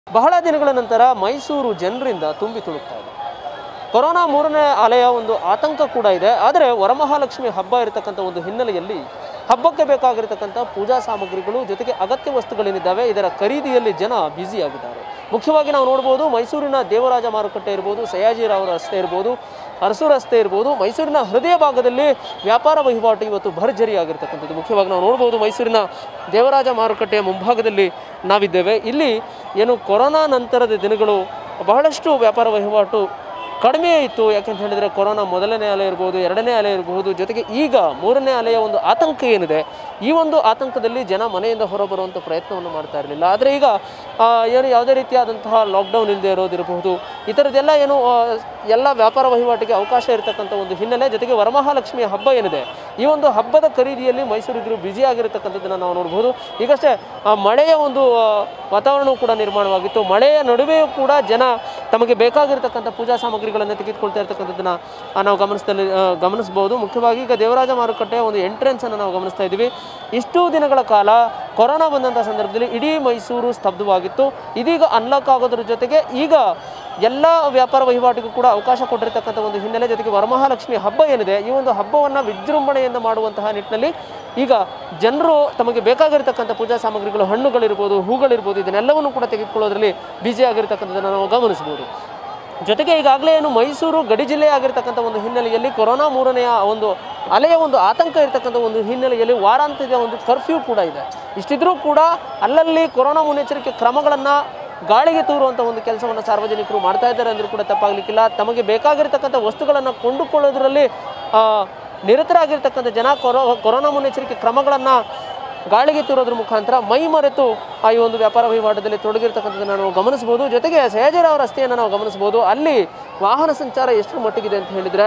ಬಹಳ ದಿನಗಳ ನಂತರ ಮೈಸೂರು ಜನರಿಂದ ತುಂಬಿ ತುಳುಕ್ತಾ ಇದೆ ಕೊರೋನಾ ಮೂರನೇ ಅಲೆಯ ಒಂದು ಆತಂಕ ಕೂಡ ಇದೆ ಆದರೆ ವರಮಹಾಲಕ್ಷ್ಮಿ ಹಬ್ಬ ಇರತಕ್ಕಂಥ ಒಂದು ಹಿನ್ನೆಲೆಯಲ್ಲಿ ಹಬ್ಬಕ್ಕೆ ಬೇಕಾಗಿರತಕ್ಕಂಥ ಪೂಜಾ ಸಾಮಗ್ರಿಗಳು ಜೊತೆಗೆ ಅಗತ್ಯ ವಸ್ತುಗಳೇನಿದ್ದಾವೆ ಇದರ ಖರೀದಿಯಲ್ಲಿ ಜನ ಬ್ಯುಸಿ ಆಗಿದ್ದಾರೆ ಮುಖ್ಯವಾಗಿ ನಾವು ನೋಡ್ಬೋದು ಮೈಸೂರಿನ ದೇವರಾಜ ಮಾರುಕಟ್ಟೆ ಇರ್ಬೋದು ಸಯಾಜಿರಾವ್ ರಸ್ತೆ ಇರ್ಬೋದು ಅರಸು ರಸ್ತೆ ಇರ್ಬೋದು ಮೈಸೂರಿನ ಹೃದಯ ಭಾಗದಲ್ಲಿ ವ್ಯಾಪಾರ ವಹಿವಾಟು ಇವತ್ತು ಭರ್ಜರಿ ಆಗಿರ್ತಕ್ಕಂಥದ್ದು ಮುಖ್ಯವಾಗಿ ನಾವು ನೋಡ್ಬೋದು ಮೈಸೂರಿನ ದೇವರಾಜ ಮಾರುಕಟ್ಟೆಯ ಮುಂಭಾಗದಲ್ಲಿ ನಾವಿದ್ದೇವೆ ಇಲ್ಲಿ ಏನು ಕೊರೋನಾ ನಂತರದ ದಿನಗಳು ಬಹಳಷ್ಟು ವ್ಯಾಪಾರ ವಹಿವಾಟು ಕಡಿಮೆ ಇತ್ತು ಯಾಕಂತ ಹೇಳಿದರೆ ಕೊರೋನಾ ಮೊದಲನೇ ಅಲೆ ಇರ್ಬೋದು ಎರಡನೇ ಅಲೆ ಇರಬಹುದು ಜೊತೆಗೆ ಈಗ ಮೂರನೇ ಅಲೆಯ ಒಂದು ಆತಂಕ ಏನಿದೆ ಈ ಒಂದು ಆತಂಕದಲ್ಲಿ ಜನ ಮನೆಯಿಂದ ಹೊರಬರುವಂಥ ಪ್ರಯತ್ನವನ್ನು ಮಾಡ್ತಾ ಇರಲಿಲ್ಲ ಆದರೆ ಈಗ ಆ, ಏನು ಯಾವುದೇ ರೀತಿಯಾದಂತಹ ಲಾಕ್ಡೌನ್ ಇಲ್ಲದೆ ಇರೋದಿರಬಹುದು ಈ ಥರದ್ದೆಲ್ಲ ಏನು ಆ, ಎಲ್ಲ ವ್ಯಾಪಾರ ವಹಿವಾಟಿಗೆ ಅವಕಾಶ ಇರತಕ್ಕಂಥ ಒಂದು ಹಿನ್ನೆಲೆ ಜೊತೆಗೆ ವರಮಹಾಲಕ್ಷ್ಮಿಯ ಹಬ್ಬ ಏನಿದೆ ಈ ಒಂದು ಹಬ್ಬದ ಖರೀದಿಯಲ್ಲಿ ಮೈಸೂರಿಗರು ಬ್ಯುಸಿ ಆಗಿರತಕ್ಕಂಥದ್ದನ್ನು ನಾವು ನೋಡ್ಬೋದು ಈಗಷ್ಟೇ ಆ ಮಳೆಯ ಒಂದು ಆ, ವಾತಾವರಣವೂ ಕೂಡ ನಿರ್ಮಾಣವಾಗಿತ್ತು ಮಳೆಯ ನಡುವೆಯೂ ಕೂಡ ಜನ ತಮಗೆ ಬೇಕಾಗಿರ್ತಕ್ಕಂಥ ಪೂಜಾ ಸಾಮಗ್ರಿಗಳನ್ನು ತೆಗೆದುಕೊಳ್ತಾ ಇರ್ತಕ್ಕಂಥದ್ದನ್ನು ಆ, ನಾವು ಗಮನಿಸ್ದಲ್ಲಿ ಆ, ಗಮನಿಸ್ಬೋದು ಮುಖ್ಯವಾಗಿ ಈಗ ದೇವರಾಜ ಮಾರುಕಟ್ಟೆಯ ಒಂದು ಎಂಟ್ರೆನ್ಸನ್ನು ನಾವು ಗಮನಿಸ್ತಾ ಇದ್ದೀವಿ ಇಷ್ಟು ದಿನಗಳ ಕಾಲ ಕೊರೋನಾ ಬಂದಂಥ ಸಂದರ್ಭದಲ್ಲಿ ಇಡೀ ಮೈಸೂರು ಸ್ತಬ್ಧವಾಗಿತ್ತು ಇದೀಗ ಅನ್ಲಾಕ್ ಆಗೋದ್ರ ಜೊತೆಗೆ ಈಗ ಎಲ್ಲ ವ್ಯಾಪಾರ ವಹಿವಾಟಿಗೂ ಕೂಡ ಅವಕಾಶ ಕೊಟ್ಟಿರ್ತಕ್ಕಂಥ ಒಂದು ಹಿನ್ನೆಲೆ ಜೊತೆಗೆ ವರಮಹಾಲಕ್ಷ್ಮಿ ಹಬ್ಬ ಏನಿದೆ ಈ ಒಂದು ಹಬ್ಬವನ್ನು ವಿಜೃಂಭಣೆಯಿಂದ ಮಾಡುವಂತಹ ನಿಟ್ಟಿನಲ್ಲಿ ಈಗ ಜನರು ತಮಗೆ ಬೇಕಾಗಿರ್ತಕ್ಕಂಥ ಪೂಜಾ ಸಾಮಗ್ರಿಗಳು ಹಣ್ಣುಗಳಿರ್ಬೋದು ಹೂಗಳಿರ್ಬೋದು ಇದನ್ನೆಲ್ಲವನ್ನು ಕೂಡ ತೆಗೆದುಕೊಳ್ಳೋದ್ರಲ್ಲಿ ಬ್ಯುಸಿ ಆಗಿರ್ತಕ್ಕಂಥದ್ದನ್ನು ನಾವು ಗಮನಿಸ್ಬೋದು ಜೊತೆಗೆ ಈಗಾಗಲೇ ಏನು ಮೈಸೂರು ಗಡಿ ಜಿಲ್ಲೆ ಆಗಿರ್ತಕ್ಕಂಥ ಒಂದು ಹಿನ್ನೆಲೆಯಲ್ಲಿ ಕೊರೋನಾ ಮೂರನೆಯ ಒಂದು ಅಲೆಯ ಒಂದು ಆತಂಕ ಇರತಕ್ಕಂಥ ಒಂದು ಹಿನ್ನೆಲೆಯಲ್ಲಿ ವಾರಾಂತ್ಯದ ಒಂದು ಕರ್ಫ್ಯೂ ಕೂಡ ಇದೆ ಇಷ್ಟಿದ್ರೂ ಕೂಡ ಅಲ್ಲಲ್ಲಿ ಕೊರೋನಾ ಮುನ್ನೆಚ್ಚರಿಕೆ ಕ್ರಮಗಳನ್ನು ಗಾಳಿಗೆ ತೂರುವಂಥ ಒಂದು ಕೆಲಸವನ್ನು ಸಾರ್ವಜನಿಕರು ಮಾಡ್ತಾ ಇದ್ದಾರೆ ಅಂದರೂ ಕೂಡ ತಪ್ಪಾಗಲಿಕ್ಕಿಲ್ಲ ತಮಗೆ ಬೇಕಾಗಿರ್ತಕ್ಕಂಥ ವಸ್ತುಗಳನ್ನು ಕೊಂಡುಕೊಳ್ಳೋದ್ರಲ್ಲಿ ಆ, ನಿರತರಾಗಿರ್ತಕ್ಕಂಥ ಜನ ಕೊರೋ ಕೊರೋನಾ ಮುನ್ನೆಚ್ಚರಿಕೆ ಕ್ರಮಗಳನ್ನು ಗಾಳಿಗೆ ತೂರೋದ್ರ ಮುಖಾಂತರ ಮೈ ಮರೆತು ಆ ಈ ಒಂದು ವ್ಯಾಪಾರ ವಹಿವಾಟದಲ್ಲಿ ತೊಡಗಿರ್ತಕ್ಕಂಥದ್ದನ್ನು ನಾವು ಗಮನಿಸ್ಬೋದು ಜೊತೆಗೆ ಸಹಜರಾವ್ ರಸ್ತೆಯನ್ನು ನಾವು ಗಮನಿಸ್ಬೋದು ಅಲ್ಲಿ ವಾಹನ ಸಂಚಾರ ಎಷ್ಟು ಮಟ್ಟಿಗಿದೆ ಅಂತ ಹೇಳಿದರೆ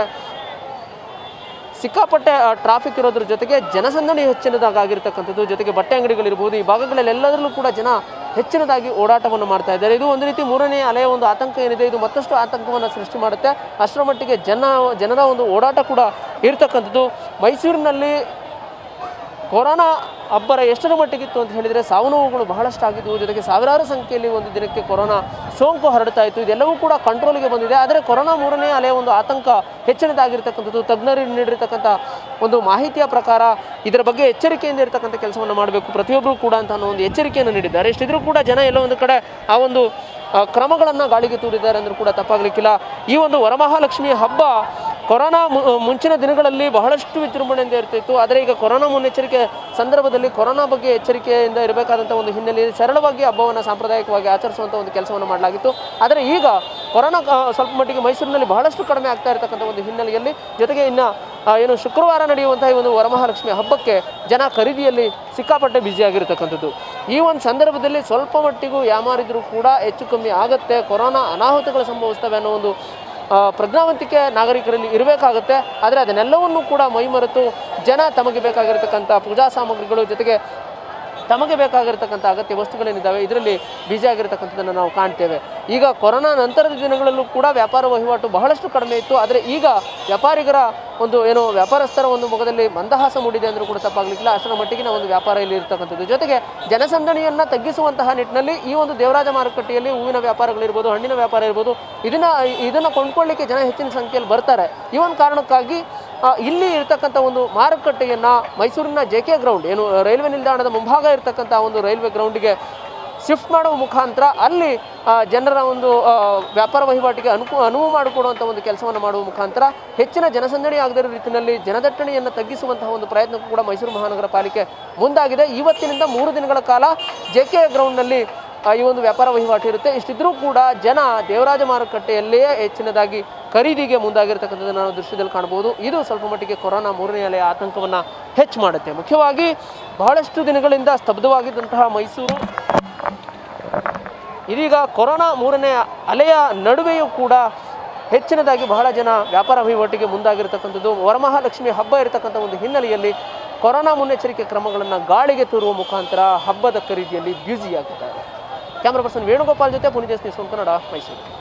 ಸಿಕ್ಕಾಪಟ್ಟೆ ಟ್ರಾಫಿಕ್ ಇರೋದ್ರ ಜೊತೆಗೆ ಜನಸಂದಣಿ ಹೆಚ್ಚಿನದಾಗಿರ್ತಕ್ಕಂಥದ್ದು ಜೊತೆಗೆ ಬಟ್ಟೆ ಅಂಗಡಿಗಳಿರ್ಬೋದು ಈ ಭಾಗಗಳಲ್ಲೆಲ್ಲದರಲ್ಲೂ ಕೂಡ ಜನ ಹೆಚ್ಚಿನದಾಗಿ ಓಡಾಟವನ್ನು ಮಾಡ್ತಾ ಇದ್ದಾರೆ ಇದು ಒಂದು ರೀತಿ ಮೂರನೇ ಅಲೆಯ ಒಂದು ಆತಂಕ ಏನಿದೆ ಇದು ಮತ್ತಷ್ಟು ಆತಂಕವನ್ನು ಸೃಷ್ಟಿ ಮಾಡುತ್ತೆ ಅಷ್ಟರ ಮಟ್ಟಿಗೆ ಜನ ಜನರ ಒಂದು ಓಡಾಟ ಕೂಡ ಇರ್ತಕ್ಕಂಥದ್ದು ಮೈಸೂರಿನಲ್ಲಿ ಕೊರೋನಾ ಅಬ್ಬರ ಎಷ್ಟರ ಮಟ್ಟಿಗಿತ್ತು ಅಂತ ಹೇಳಿದರೆ ಸಾವು ನೋವುಗಳು ಬಹಳಷ್ಟು ಆಗಿದ್ವು ಜೊತೆಗೆ ಸಾವಿರಾರು ಸಂಖ್ಯೆಯಲ್ಲಿ ಒಂದು ದಿನಕ್ಕೆ ಕೊರೋನಾ ಸೋಂಕು ಹರಡ್ತಾ ಇತ್ತು ಇದೆಲ್ಲವೂ ಕೂಡ ಕಂಟ್ರೋಲ್ಗೆ ಬಂದಿದೆ ಆದರೆ ಕೊರೋನಾ ಮೂರನೇ ಅಲೆಯ ಒಂದು ಆತಂಕ ಹೆಚ್ಚಿನದಾಗಿರ್ತಕ್ಕಂಥದ್ದು ತಜ್ಞರು ನೀಡಿರ್ತಕ್ಕಂಥ ಒಂದು ಮಾಹಿತಿಯ ಪ್ರಕಾರ ಇದರ ಬಗ್ಗೆ ಎಚ್ಚರಿಕೆಯಿಂದ ಇರತಕ್ಕಂಥ ಕೆಲಸವನ್ನು ಮಾಡಬೇಕು ಪ್ರತಿಯೊಬ್ಬರು ಕೂಡ ಅಂತ ಅನ್ನೋ ಒಂದು ಎಚ್ಚರಿಕೆಯನ್ನು ನೀಡಿದ್ದಾರೆ ಇಷ್ಟಿದ್ರೂ ಕೂಡ ಜನ ಎಲ್ಲೋ ಒಂದು ಕಡೆ ಆ ಒಂದು ಕ್ರಮಗಳನ್ನು ಗಾಳಿಗೆ ತೂರಿದ್ದಾರೆ ಅಂದರೂ ಕೂಡ ತಪ್ಪಾಗಲಿಕ್ಕಿಲ್ಲ ಈ ಒಂದು ವರಮಹಾಲಕ್ಷ್ಮಿ ಹಬ್ಬ ಕೊರೋನಾ ಮು- ಮುಂಚಿನ ದಿನಗಳಲ್ಲಿ ಬಹಳಷ್ಟು ವಿಜೃಂಭಣೆಯಿಂದ ಇರ್ತಿತ್ತು ಆದರೆ ಈಗ ಕೊರೋನಾ ಮುನ್ನೆಚ್ಚರಿಕೆ ಸಂದರ್ಭದಲ್ಲಿ ಕೊರೋನಾ ಬಗ್ಗೆ ಎಚ್ಚರಿಕೆಯಿಂದ ಇರಬೇಕಾದಂಥ ಒಂದು ಹಿನ್ನೆಲೆಯಲ್ಲಿ ಸರಳವಾಗಿ ಹಬ್ಬವನ್ನು ಸಾಂಪ್ರದಾಯಿಕವಾಗಿ ಆಚರಿಸುವಂಥ ಒಂದು ಕೆಲಸವನ್ನು ಮಾಡಲಾಗಿತ್ತು ಆದರೆ ಈಗ ಕೊರೋನಾ ಆ, ಸ್ವಲ್ಪ ಮಟ್ಟಿಗೆ ಮೈಸೂರಿನಲ್ಲಿ ಬಹಳಷ್ಟು ಕಡಿಮೆ ಆಗ್ತಾ ಇರತಕ್ಕಂಥ ಒಂದು ಹಿನ್ನೆಲೆಯಲ್ಲಿ ಜೊತೆಗೆ ಇನ್ನು ಆ, ಏನು ಶುಕ್ರವಾರ ನಡೆಯುವಂತಹ ಈ ಒಂದು ವರಮಹಾಲಕ್ಷ್ಮಿ ಹಬ್ಬಕ್ಕೆ ಜನ ಖರೀದಿಯಲ್ಲಿ ಸಿಕ್ಕಾಪಟ್ಟೆ ಬ್ಯುಸಿ ಆಗಿರತಕ್ಕಂಥದ್ದು ಈ ಒಂದು ಸಂದರ್ಭದಲ್ಲಿ ಸ್ವಲ್ಪ ಮಟ್ಟಿಗೂ ಯಾಮಾರಿದ್ರು ಕೂಡ ಹೆಚ್ಚು ಕಮ್ಮಿ ಆಗುತ್ತೆ ಕೊರೋನಾ ಅನಾಹುತಗಳು ಸಂಭವಿಸ್ತವೆ ಅನ್ನೋ ಒಂದು ಆ, ಪ್ರಜ್ಞಾವಂತಿಕೆ ನಾಗರಿಕರಲ್ಲಿ ಇರಬೇಕಾಗುತ್ತೆ ಆದರೆ ಅದನ್ನೆಲ್ಲವನ್ನೂ ಕೂಡ ಮೈಮರೆತು ಜನ ತಮಗೆ ಬೇಕಾಗಿರತಕ್ಕಂಥ ಪೂಜಾ ಸಾಮಗ್ರಿಗಳು ಜೊತೆಗೆ ತಮಗೆ ಬೇಕಾಗಿರ್ತಕ್ಕಂಥ ಅಗತ್ಯ ವಸ್ತುಗಳೇನಿದ್ದಾವೆ ಇದರಲ್ಲಿ ಬ್ಯುಸಿ ಆಗಿರ್ತಕ್ಕಂಥದ್ದನ್ನು ನಾವು ಕಾಣ್ತೇವೆ ಈಗ ಕೊರೋನಾ ನಂತರದ ದಿನಗಳಲ್ಲೂ ಕೂಡ ವ್ಯಾಪಾರ ವಹಿವಾಟು ಬಹಳಷ್ಟು ಕಡಿಮೆ ಇತ್ತು ಆದರೆ ಈಗ ವ್ಯಾಪಾರಿಗರ ಒಂದು ಏನು ವ್ಯಾಪಾರಸ್ಥರ ಒಂದು ಮುಖದಲ್ಲಿ ಮಂದಹಾಸ ಮೂಡಿದೆ ಅಂದರೂ ಕೂಡ ತಪ್ಪಾಗಲಿಕ್ಕಿಲ್ಲ ಅಷ್ಟರ ಮಟ್ಟಿಗಿನ ಒಂದು ವ್ಯಾಪಾರ ಇಲ್ಲಿ ಇರ್ತಕ್ಕಂಥದ್ದು ಜೊತೆಗೆ ಜನಸಂದಣಿಯನ್ನು ತಗ್ಗಿಸುವಂತಹ ನಿಟ್ಟಿನಲ್ಲಿ ಈ ಒಂದು ದೇವರಾಜ ಮಾರುಕಟ್ಟೆಯಲ್ಲಿ ಹೂವಿನ ವ್ಯಾಪಾರಗಳಿರ್ಬೋದು ಹಣ್ಣಿನ ವ್ಯಾಪಾರ ಇರ್ಬೋದು ಇದನ್ನ ಇದನ್ನು ಕೊಂಡ್ಕೊಳ್ಳಿಕ್ಕೆ ಜನ ಹೆಚ್ಚಿನ ಸಂಖ್ಯೆಯಲ್ಲಿ ಬರ್ತಾರೆ ಈ ಒಂದು ಕಾರಣಕ್ಕಾಗಿ ಆ, ಇಲ್ಲಿ ಇರ್ತಕ್ಕಂಥ ಒಂದು ಮಾರುಕಟ್ಟೆಯನ್ನು ಮೈಸೂರಿನ ಜೆ ಕೆ ಗ್ರೌಂಡ್ ಏನು ರೈಲ್ವೆ ನಿಲ್ದಾಣದ ಮುಂಭಾಗ ಇರ್ತಕ್ಕಂಥ ಒಂದು ರೈಲ್ವೆ ಗ್ರೌಂಡಿಗೆ ಶಿಫ್ಟ್ ಮಾಡುವ ಮುಖಾಂತರ ಅಲ್ಲಿ ಆ, ಜನರ ಒಂದು ಆ, ವ್ಯಾಪಾರ ವಹಿವಾಟಿಗೆ ಅನುಕೂ ಅನುವು ಮಾಡಿಕೊಡುವಂಥ ಒಂದು ಕೆಲಸವನ್ನು ಮಾಡುವ ಮುಖಾಂತರ ಹೆಚ್ಚಿನ ಜನಸಂದಣಿ ಆಗದಿರೋ ರೀತಿಯಲ್ಲಿ ಜನದಟ್ಟಣೆಯನ್ನು ತಗ್ಗಿಸುವಂತಹ ಒಂದು ಪ್ರಯತ್ನಕ್ಕೂ ಕೂಡ ಮೈಸೂರು ಮಹಾನಗರ ಪಾಲಿಕೆ ಮುಂದಾಗಿದೆ ಇವತ್ತಿನಿಂದ ಮೂರು ದಿನಗಳ ಕಾಲ ಜೆ ಕೆ ಗ್ರೌಂಡ್ನಲ್ಲಿ ಆ, ಈ ಒಂದು ವ್ಯಾಪಾರ ವಹಿವಾಟು ಇರುತ್ತೆ ಇಷ್ಟಿದ್ರೂ ಕೂಡ ಜನ ದೇವರಾಜ ಮಾರುಕಟ್ಟೆಯಲ್ಲಿಯೇ ಹೆಚ್ಚಿನದಾಗಿ ಖರೀದಿಗೆ ಮುಂದಾಗಿರ್ತಕ್ಕಂಥದ್ದನ್ನು ನಾವು ದೃಶ್ಯದಲ್ಲಿ ಕಾಣ್ಬೋದು ಇದು ಸ್ವಲ್ಪ ಮಟ್ಟಿಗೆ ಕೊರೋನಾ ಮೂರನೇ ಅಲೆಯ ಆತಂಕವನ್ನು ಹೆಚ್ಚು ಮಾಡುತ್ತೆ ಮುಖ್ಯವಾಗಿ ಬಹಳಷ್ಟು ದಿನಗಳಿಂದ ಸ್ತಬ್ಧವಾಗಿದ್ದಂತಹ ಮೈಸೂರು ಇದೀಗ ಕೊರೋನಾ ಮೂರನೇ ಅಲೆಯ ನಡುವೆಯೂ ಕೂಡ ಹೆಚ್ಚಿನದಾಗಿ ಬಹಳ ಜನ ವ್ಯಾಪಾರ ವಹಿವಾಟಿಗೆ ಮುಂದಾಗಿರ್ತಕ್ಕಂಥದ್ದು ವರಮಹಾಲಕ್ಷ್ಮಿ ಹಬ್ಬ ಇರತಕ್ಕಂಥ ಒಂದು ಹಿನ್ನೆಲೆಯಲ್ಲಿ ಕೊರೋನಾ ಮುನ್ನೆಚ್ಚರಿಕೆ ಕ್ರಮಗಳನ್ನು ಗಾಳಿಗೆ ತೂರುವ ಮುಖಾಂತರ ಹಬ್ಬದ ಖರೀದಿಯಲ್ಲಿ ಬ್ಯುಸಿಯಾಗಿದ್ದಾರೆ ಕ್ಯಾಮ್ರಾ ಪರ್ಸನ್ ವೇಣುಗೋಪಾಲ್ ಜೊತೆ Puneeth S news one Kannada Mysuru